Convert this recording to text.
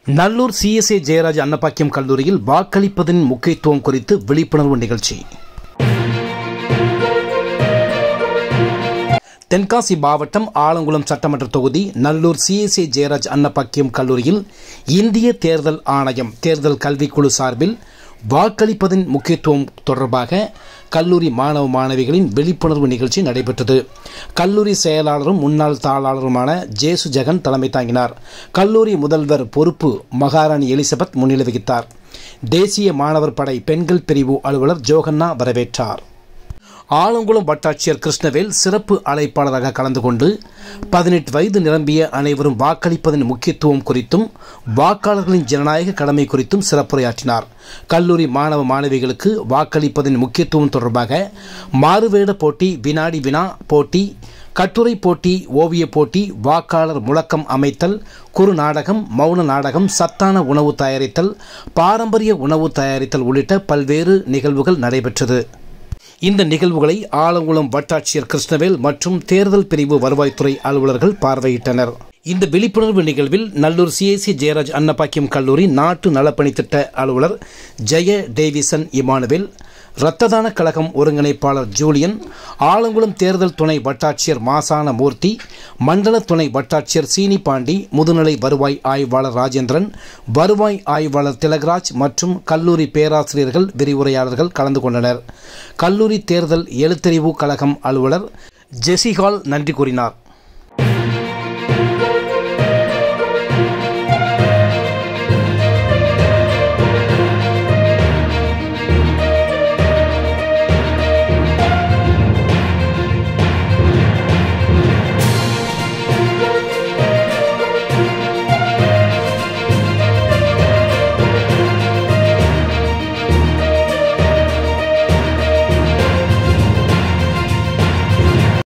Nallur CSA Jayaraj Annabakkiyam கல்லூரியில் வாக்களிப்பதன் முக்கியத்துவம் குறித்து விழிப்புணர்வு நிகழ்ச்சி தென்காசி மாவட்டம் ஆலங்குளம் சட்டமன்ற தொகுதி நல்லூர் சிஎஸ்ஏ ஜெயராஜ் அன்னபாக்கியம் கல்லூரியில் இந்திய தேர்தல் ஆணையம் தேர்தல் கல்விக்குழு சார்பில் வாக்களிப்பதன் முக்கியத்துவம் தொடர்பாக கல்லூரி மாணவ மாணவிகளின் விழிப்புணர்வு நிகழ்ச்சி நடைபெற்றது கல்லூரி செயலாளரும் முன்னாள் தாளாளருமான ஜேசு ஜெகன் தலைமை தாங்கினார் கல்லூரி முதல்வர் பொறுப்பு மகாராணி எலிசபெத் முன்னிலை வகித்தார் தேசிய மாணவர் படை பெண்கள் பிரிவு அலுவலர் ஜோகன்னா வரவேற்றார் ஆலங்குளம் வட்டாட்சியர் கிருஷ்ணவேல் சிறப்பு அழைப்பாளராக கலந்து கொண்டு பதினெட்டு வயது நிரம்பிய அனைவரும் வாக்களிப்பதன் முக்கியத்துவம் குறித்தும் வாக்காளர்களின் ஜனநாயக கடமை குறித்தும் சிறப்புரையாற்றினார் கல்லூரி மாணவ மாணவிகளுக்கு வாக்களிப்பதன் முக்கியத்துவம் தொடர்பாக மாறுவேட போட்டி வினாடி வினா போட்டி கட்டுரை போட்டி ஓவியப் போட்டி வாக்காளர் முழக்கம் அமைத்தல் குறு நாடகம் மௌன நாடகம் சத்தான உணவு தயாரித்தல் பாரம்பரிய உணவு தயாரித்தல் உள்ளிட்ட பல்வேறு நிகழ்வுகள் நடைபெற்றது இந்த நிகழ்வுகளை ஆலங்குளம் வட்டாட்சியர் கிருஷ்ணவேல் மற்றும் தேர்தல் பிரிவு வருவாய்த்துறை அலுவலர்கள் பார்வையிட்டனர் இந்த விழிப்புணர்வு நிகழ்வில் நல்லூர் சிஎஸ்சி ஜெயராஜ் அன்னபாக்கியம் கல்லூரி நாட்டு நலப்பணித்திட்ட அலுவலர் ஜெய டேவிசன் இமானுவேல் இரத்த தான கழகம் ஒருங்கிணைப்பாளர் ஜூலியன் ஆலங்குளம் தேர்தல் துணை வட்டாட்சியர் மாசான மூர்த்தி மண்டல துணை வட்டாட்சியர் சீனி பாண்டி முதுநிலை வருவாய் ஆய்வாளர் ராஜேந்திரன் வருவாய் ஆய்வாளர் திலகராஜ் மற்றும் கல்லூரி பேராசிரியர்கள் விரிவுரையாளர்கள் கலந்து கொண்டனர் கல்லூரி தேர்தல் எழுத்தறிவு கழகம் அலுவலர் ஜெசிஹால் நன்றி கூறினார்